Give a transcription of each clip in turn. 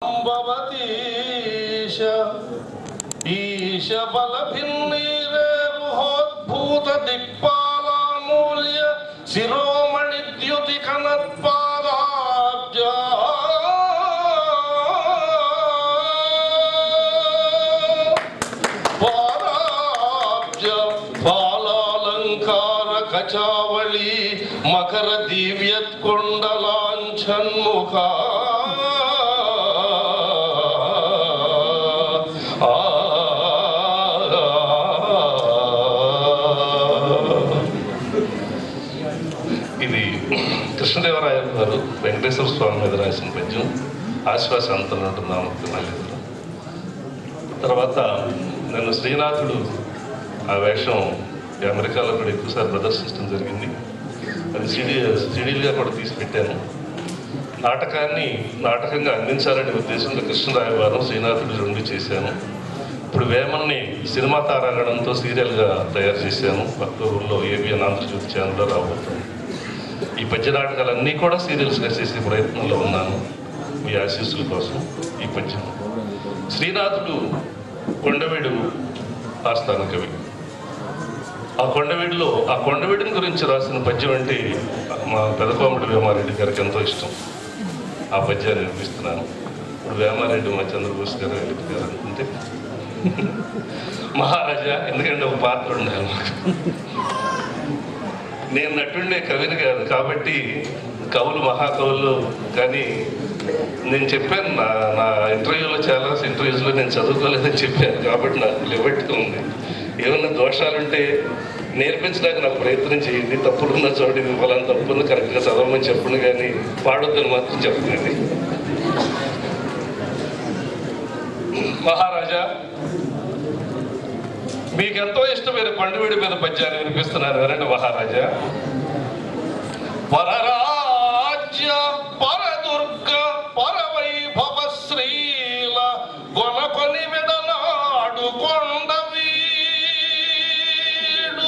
భవతీశ ఈశ బల భిన్నీరేరుహోద్భూత దిక్పాలామూల్య శిరోమణి ద్యుతి కనత్పాదాబ్జ పాదాబ్జ ఫాలాలంకార కచావళి మకర దివ్యత్కొండలాంఛన్ముఖ ఇది కృష్ణదేవరాయ గారు వెంకటేశ్వర స్వామి మీద రాసిన పద్యం ఆశ్వాస అంతలో ఉంటుంది మళ్ళీ తర్వాత నన్ను శ్రీనాథుడు ఆ వేషం ఈ అమెరికాలో కూడా ఎక్కువసారి ప్రదర్శించడం జరిగింది అది సిడీ సిడీలుగా కూడా తీసి పెట్టాను నాటకాన్ని నాటకంగా అందించాలనే ఉద్దేశంతో కృష్ణరాయ వారం శ్రీనాథుడు రెండు చేశాను ఇప్పుడు వేమన్ని సినిమా తారాగణంతో సీరియల్గా తయారు చేశాను అక్టోబర్లో ఏబిఎన్ ఆంధ్రజ్యోతి ఛానల్లో రాబోతుంది ఈ పద్య నాటకాలన్నీ కూడా సీరియల్స్గా చేసే ప్రయత్నంలో ఉన్నాను మీ ఆశీస్సుల కోసం ఈ పద్యం శ్రీనాథుడు కొండవీడు ఆస్థాన కవి ఆ కొండవీడులో ఆ కొండవీడిని గురించి రాసిన పద్యం అంటే మా పెదపాముడు వేమారెడ్డి గారికి ఎంతో ఇష్టం ఆ పద్యాన్ని వినిపిస్తున్నాను ఇప్పుడు వేమారెడ్డి మా చంద్రబోస్ గారు ఎలిపి గారు అనుకుంటే మహారాజా ఎందుకంటే ఒక పాత్ర ఉండాలి మాకు నేను నటుండే కవిని కాదు కాబట్టి కవులు మహాకవులు కానీ నేను చెప్పాను నా నా ఇంటర్వ్యూలో చాలా ఇంటర్వ్యూస్లో నేను చదువుకోలేదని చెప్పాను కాబట్టి నాకు లిబర్టీ ఉంది ఏమన్నా దోషాలుంటే నేర్పించడానికి నాకు ప్రయత్నం చేయండి తప్పులున్న చోటు ఇది ఫలానా తప్పుంది కరెక్ట్గా చదవమని చెప్పండి కానీ పాడొద్దని మాత్రం చెప్పండి మహారాజా మీకెంతో ఇష్టమైన పండువిడి మీద పద్యాన్ని వినిపిస్తున్నాను వినండి మహారాజా పరరాజ్య పరదుర్గ పరవైభవ శ్రీల గొనకొని విడనాడు కొండ వీడు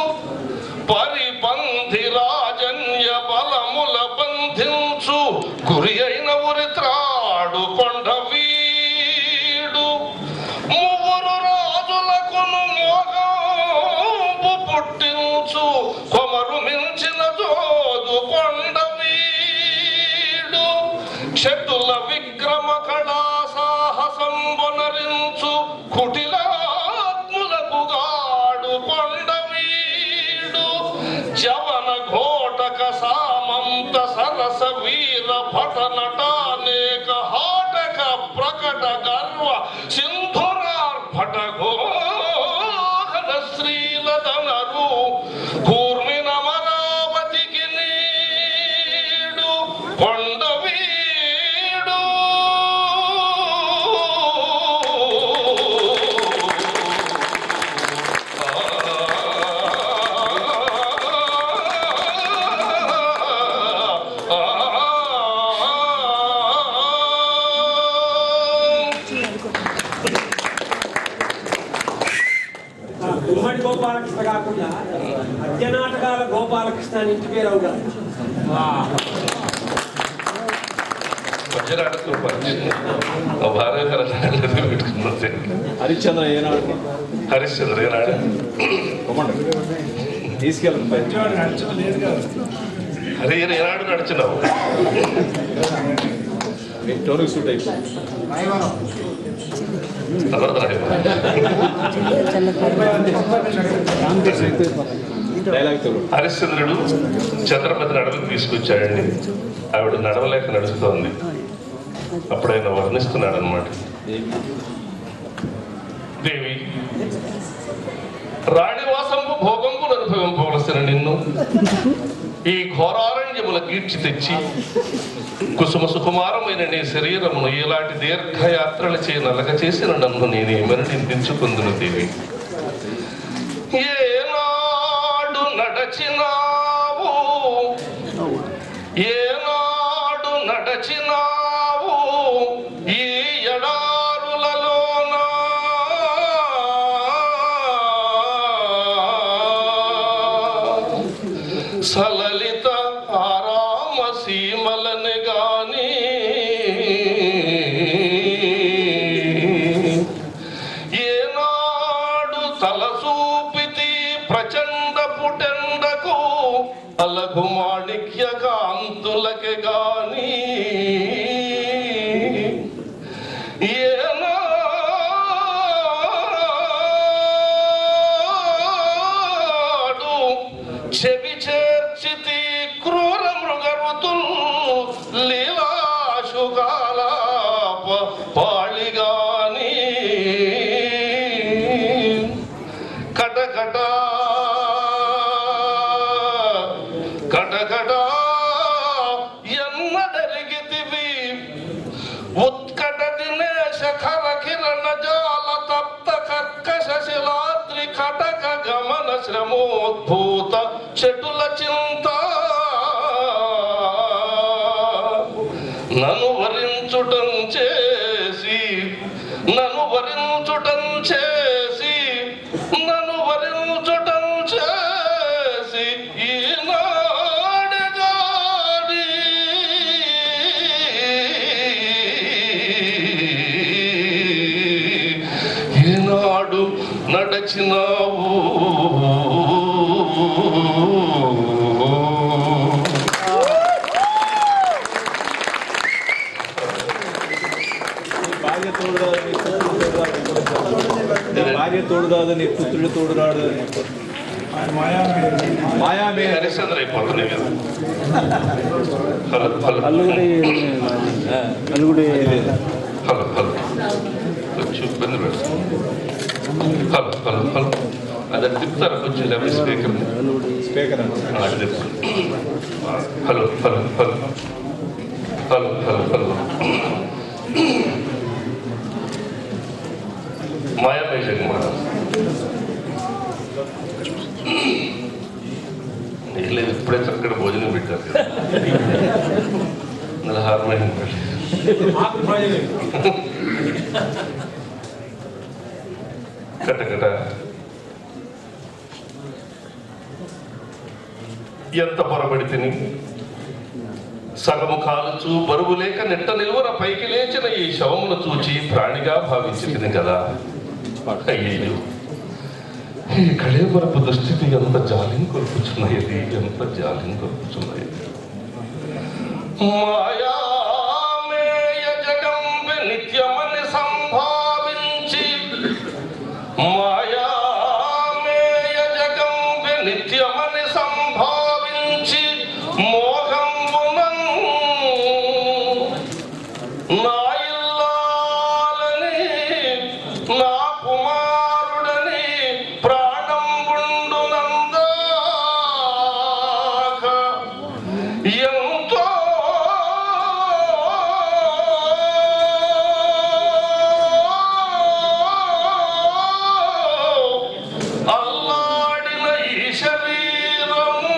పరిపంధి రాజన్య బలముల బంధించు గురి అయిన ఉరి త్రాడు కొండ వీడు ముగ్గురు రాజులకును మోగంపు పుట్టించు కొమరు మించిన జోదు కొండ వీడు చెట్టుల విక్రమ కళా సాహసంబునరించు కుటిలాత్ములకు గాడు కొండ వీడు జవన ఘోటక సామంత సరస వీర భట నటానేక హాటక ప్రకట గర్వ సింధురార్భట ఘోహన శ్రీలతనరు కూర్మిన మరావతికి నీడు కొండ వీడు ఉమ్మడి గోపాలకృష్ణ కాకుండా మధ్య నాటకాల గోపాలకృష్ణ అని ఇంటి పేరు అవుగా వజ్రాలకు పరిచయం మా భార్య గారు నాన్నగారు పెట్టుకున్నది హరిశ్చంద్ర ఏనాడు హరిశ్చంద్ర ఏనాడు తీసుకెళ్ళండి హరి ఏనాడు నడిచినావు మీ టోన్కి సూట్ అయిపోయింది తర్వాత డైలాగ్ తో హరిశ్చంద్రుడు చంద్రపతి నడవకు తీసుకొచ్చాడండి ఆవిడ నడవలేక నడుస్తోంది అప్పుడు ఆయన వర్ణిస్తున్నాడు అనమాట దేవి రాణివాసంపు భోగంపులు అనుభవింపవలసిన నిన్ను ఈ ఘోరారణ్యముల కీర్చి తెచ్చి కుసుమ సుకుమారమైన నీ శరీరమును ఇలాంటి దీర్ఘయాత్రలు చే నలగ చేసిన నన్ను నేనేమని నిందించుకుందును దేవి ఏనాడు నడచినావు ఏనాడు నడచినావు ఈ ఎడారులలోన సలలిత ఆరామ సీమలని గాని రఘుమాణిక్య కాంతులకే గాని ఏనాడు చెవి చేర్చితి క్రూర మృగరుతుల్ లీలాశుకాల పాళిగాని కటకట కటకట ఎన్నడరిగితివి ఉత్కట దినేశ ఖర కిరణ జాల తప్త కర్కశ శిలాద్రి కటక గమన శ్రమోద్భూత చెటుల చింత నను వరించుటం చేసి నను వరించుటం చేసి నను వరించుటం చేసి ఈనాడగాడి ఈనాడు నడచినావు భార్య తోడురాదు నీ పుత్రుడు తోడురాడు నీ భార్య తోడురాదు నీ పుత్రుడు తోడురాడు మాయామే హరిశ్చంద్ర అయిపోతున్నాయి కదా హలో హలో అల్లుగుడి అల్లుగుడి హలో హలో కొంచెం ఇబ్బంది పెడతాం హలో హలో హలో అది తిప్పుతారా కొంచెం లెవెల్ స్పీకర్ స్పీకర్ అంట అది తిప్పుతారు hello hello hello hello hello hello మాయా మేజర్ మాట లేదు ఇప్పుడే చక్కటి భోజనం పెట్టారు కదా నెల హార్మోనియం పెట్టారు మాకు ప్రయోజనం కటకట ఎంత పొరబడి తిని సగము కాలుచు బరువు లేక నెట్ట నిలువన పైకి లేచిన ఈ శవమును చూచి ప్రాణిగా భావించి తిని కదా అయ్యయ్యో ఈ కళేబరపు దుస్థితి ఎంత జాలిని కొలుపుచున్నది ఎంత జాలిని కొలుపుచున్నది మాయామేయ జగంబె నిత్యమని సంభావించి మాయామేయ జగంబె నిత్యమని సంభావించి మోహంబునం నా ఇల్లాలని నా కుమారుడని ప్రాణంబుండు నందాక ఎంతో అల్లాడిన ఈ శరీరము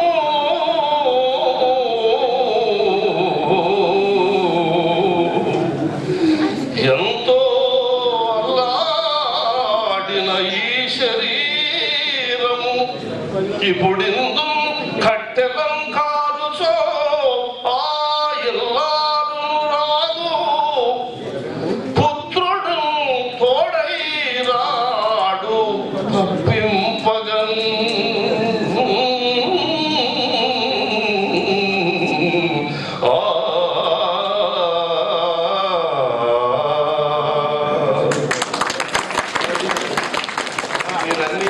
ఎంతో అల్లాడిన ఈ శరీరము ఇప్పుడిందు కట్టెలం కాదుచో ఆ ఇల్లారును రాదు పుత్రుడు తోడై రాడు తప్పింపగన్ ఆ ఇవన్నీ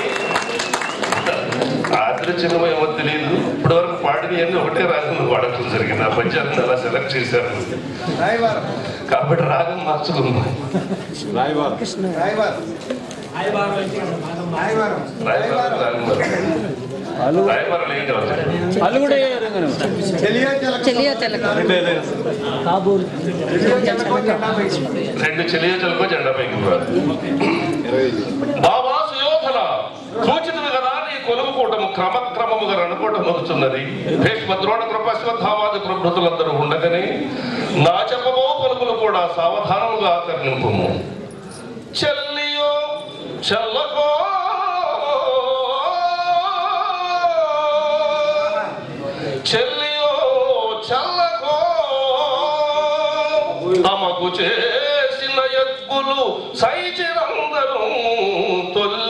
ఆదరించడం ఏమో తెలియదు ఇప్పటి వరకు పాడినవి అన్ని ఒకటే రాగం పాడటం జరిగింది ఆ పద్యాలను అలా సెలెక్ట్ చేశారు కాబట్టి రాగం మార్చుకుందాం రాయవారు ఆయవారం అయితే రాయవారం రాయబారం రాగం అల్లుగు రాయబారం ఏం కావాలి అల్లుగుడే చెలియా చెలక చెలియా తెలక అంటే ఏదైనా కాబూర్ చెలియా చెలక జెండా పైకి. రెండు చెలియచలకు జెండా పైకి ఇవ్వాలి ఇరవై ఐదు బాబా సుయోధన సూచితులు కదా నీ కొలువు కూటము క్రమక్రమముగా రణకూటమవుతున్నది భీష్మ ద్రోణ కృపశ్వధావాది ప్రభృతులందరూ ఉండగానే నా చెప్పబో పలుకులు కూడా సావధానముగా ఆకర్ణింపు చెల్లియో చెల్లకో చెల్లియో చల్లకో తమకు చేసిన ఎగ్గులు సైచిరందరూ తొల్లి